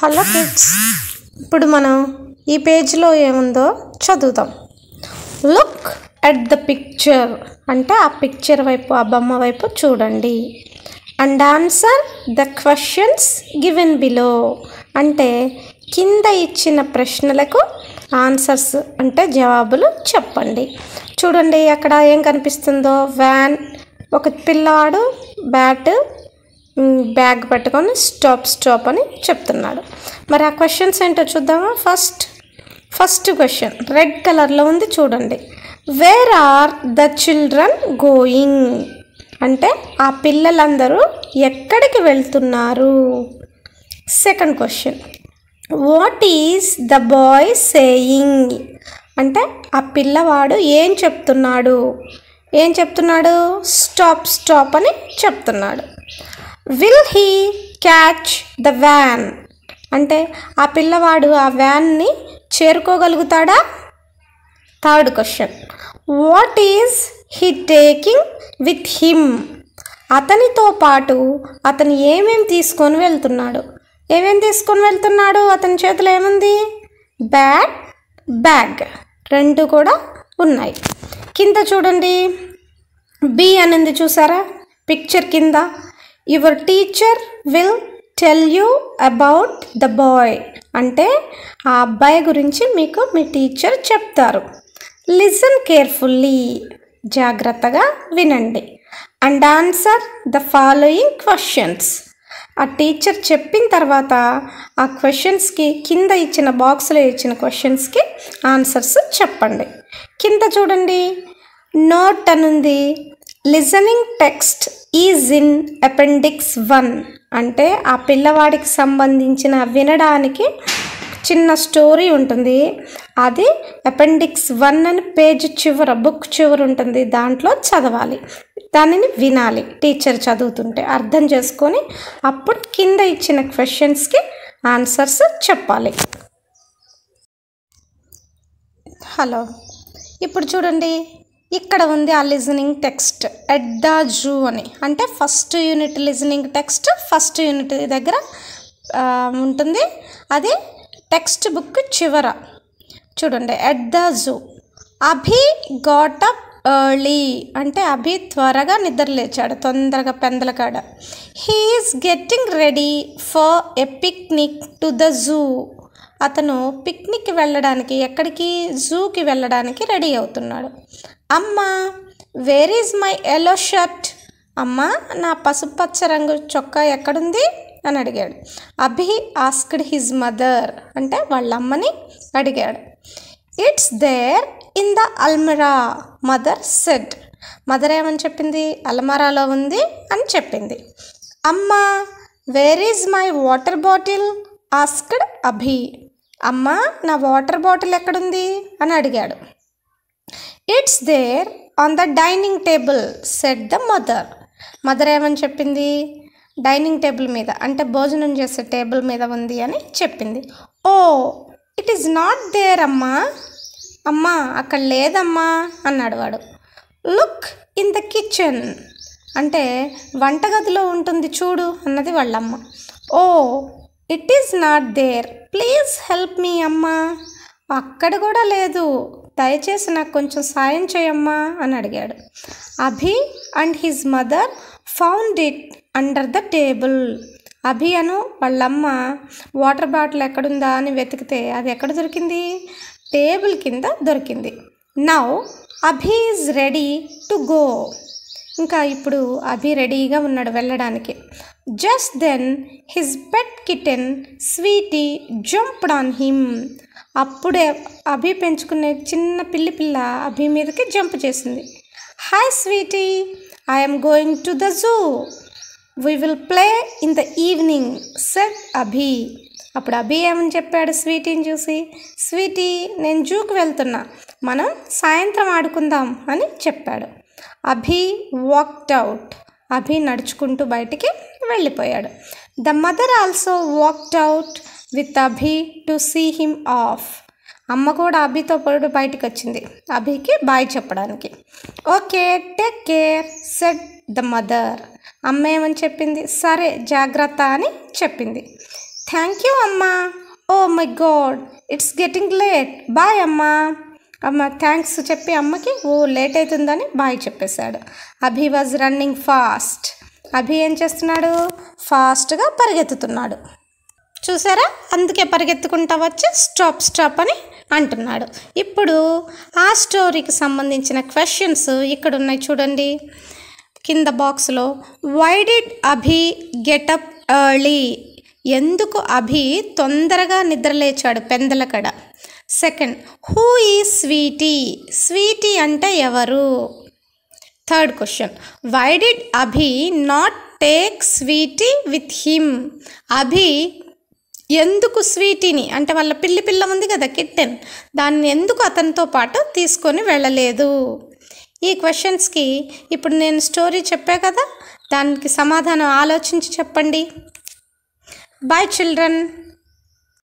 hello kids ఇప్పుడు మనం ఈ పేజ్లో ఏముందో చదువుతాం లుక్ అట్ ద పిక్చర్ అంటే ఆ పిక్చర్ వైపు ఆ బొమ్మ వైపు చూడండి and answer the questions given below అంటే కింద ఇచ్చిన ప్రశ్నలకు ఆన్సర్స్ అంటే జవాబులు చెప్పండి చూడండి అక్కడ ఏం కనిపిస్తుందో వ్యాన్ ఒక పిల్లవాడు బ్యాట్ మ్, బ్యాగ్ పట్టుకొని స్టాప్ స్టాప్ అని చెప్తున్నాడు మరి ఆ క్వశ్చన్స్ ఏంటో చూద్దామా ఫస్ట్ ఫస్ట్ క్వశ్చన్ రెడ్ కలర్లో ఉంది చూడండి where are the children going అంటే ఆ పిల్లలందరూ ఎక్కడికి వెళ్తున్నారు second question what is the boy saying అంటే ఆ పిల్లవాడు ఏం చెప్తున్నాడు ఏం చెప్తున్నాడు స్టాప్ స్టాప్ అని చెప్తున్నాడు will he catch the van అంటే ఆ పిల్లవాడు ఆ వ్యాన్ని చేరుకోగలుగుతాడా third question what is he taking with him అతనితో పాటు అతను ఏమేమి తీసుకొని వెళ్తున్నాడు ఏమేమి తీసుకొని వెళ్తున్నాడు అతని చేతిలో ఏముంది బ్యాగ్ బ్యాగ్ రెండు కూడా ఉన్నాయి కింద చూడండి బి అనింది చూసారా పిక్చర్ కింద your teacher will tell you about the boy అంటే ఆ అబ్బాయి గురించి మీకు మీ టీచర్ చెప్తారు లిసన్ కేర్ఫుల్లీ జాగ్రత్తగా వినండి and answer the following questions ఆ టీచర్ చెప్పిన తర్వాత ఆ క్వశ్చన్స్కి కింద ఇచ్చిన బాక్స్లో ఇచ్చిన క్వశ్చన్స్కి ఆన్సర్స్ చెప్పండి కింద చూడండి నోట్ అనుంది listening text is in appendix one అంటే ఆ పిల్లవాడికి సంబంధించిన వినడానికి చిన్న స్టోరీ ఉంటుంది అది అపెండిక్స్ వన్ అని పేజ్ చివర బుక్ చివర ఉంటుంది దాంట్లో చదవాలి దానిని వినాలి టీచర్ చదువుతుంటే అర్థం చేసుకొని అప్పుడు కింద ఇచ్చిన క్వశ్చన్స్కి ఆన్సర్స్ చెప్పాలి హలో ఇప్పుడు చూడండి ఇక్కడ ఉంది ఆ listening text at the zoo అని అంటే first unit listening text first unit దగ్గర ఆ, ఉంటుంది అది టెక్స్ట్ బుక్ చివర చూడండి at the zoo Abhi got up early అంటే అభి త్వరగా నిద్ర లేచాడు తొందరగా పెందలకాడ he's getting ready for a picnic to the zoo అతను పిక్నిక్కి వెళ్ళడానికి ఎక్కడికి జూకి వెళ్ళడానికి రెడీ అవుతున్నాడు అమ్మ where is my yellow shirt అమ్మ నా పసుపచ్చ రంగు చొక్కా ఎక్కడుంది అని అడిగాడు అభి ఆస్క్డ్ హిజ్ మదర్ అంటే వాళ్ళ అమ్మని అడిగాడు ఇట్స్ దేర్ ఇన్ ద అల్మరా మదర్ సెడ్ మదర్ ఏమని చెప్పింది అల్మరాలో ఉంది అని చెప్పింది అమ్మ where is my water bottle asked Abhi అమ్మ నా వాటర్ బాటిల్ ఎక్కడుంది అని అడిగాడు it's there on the dining table said the mother mother ఏమని చెప్పింది డైనింగ్ టేబుల్ మీద అంటే భోజనం చేసే టేబుల్ మీద ఉంది అని చెప్పింది oh it is not there అమ్మా అమ్మా అక్కడ లేదమ్మా అన్నాడు వాడు లుక్ ఇన్ ద కిచెన్ అంటే వంటగదిలో ఉంటుంది చూడు అన్నది వాళ్ళమ్మ oh it is not there please help me అమ్మా అక్కడ కూడా లేదు దయచేసి నాకు కొంచెం సాయం చేయమ్మా అని అడిగాడు Abhi and his mother found it under the table Abhi అను వాళ్ళమ్మ వాటర్ బాటిల్ ఎక్కడుందా అని వెతికితే అది ఎక్కడ దొరికింది టేబుల్ కింద దొరికింది now Abhi is ready to go ఇంకా ఇప్పుడు అభి రెడీగా ఉన్నాడు వెళ్ళడానికి just then his pet kitten Sweety jumped on him అప్పుడే అభి పెంచుకునే చిన్న పిల్లి పిల్ల అభి మీదకి జంప్ చేసింది hi Sweety I'm going to the zoo we will play in the evening said Abhi అప్పుడు అభి ఏమని చెప్పాడు స్వీటీని చూసి స్వీటీ నేను జూకి వెళ్తున్నా మనం సాయంత్రం ఆడుకుందాం అని చెప్పాడు అభి వాక్డ్ అవుట్ అభి నడుచుకుంటూ బయటికి వెళ్ళిపోయాడు the mother also walked out with Abhi to see him off అమ్మ కూడా అభితో పాటు బయటికి వచ్చింది అభికి బాయ్ చెప్పడానికి okay take care said the mother అమ్మ ఏమని చెప్పింది సరే జాగ్రత్త అని చెప్పింది థ్యాంక్ యూ అమ్మా oh my God it's getting late bye అమ్మా అమ్మ థ్యాంక్స్ చెప్పి అమ్మకి ఓ లేట్ అవుతుందని బాయ్ చెప్పేశాడు Abhi was running fast Abhi ఏం చేస్తున్నాడు ఫాస్ట్గా పరిగెత్తుతున్నాడు చూసారా అందుకే పరిగెత్తుకుంటా వచ్చి స్టాప్ స్టాప్ అని అంటున్నాడు ఇప్పుడు ఆ స్టోరీకి సంబంధించిన క్వశ్చన్స్ ఇక్కడ ఉన్నాయి చూడండి కింద బాక్స్లో why did Abhi get up early ఎందుకు అభి తొందరగా నిద్రలేచాడు పెందలకడ second who is Sweety Sweety అంటే ఎవరు third question why did Abhi not take Sweety with him Abhi ఎందుకు స్వీటీని అంటే వాళ్ళ పిల్లి పిల్ల ఉంది కదా కిట్టెన్ దాన్ని ఎందుకు అతనితో పాటు తీసుకొని వెళ్ళలేదు ఈ క్వశ్చన్స్కి ఇప్పుడు నేను స్టోరీ చెప్పా కదా దానికి సమాధానం ఆలోచించి చెప్పండి బాయ్ చిల్డ్రన్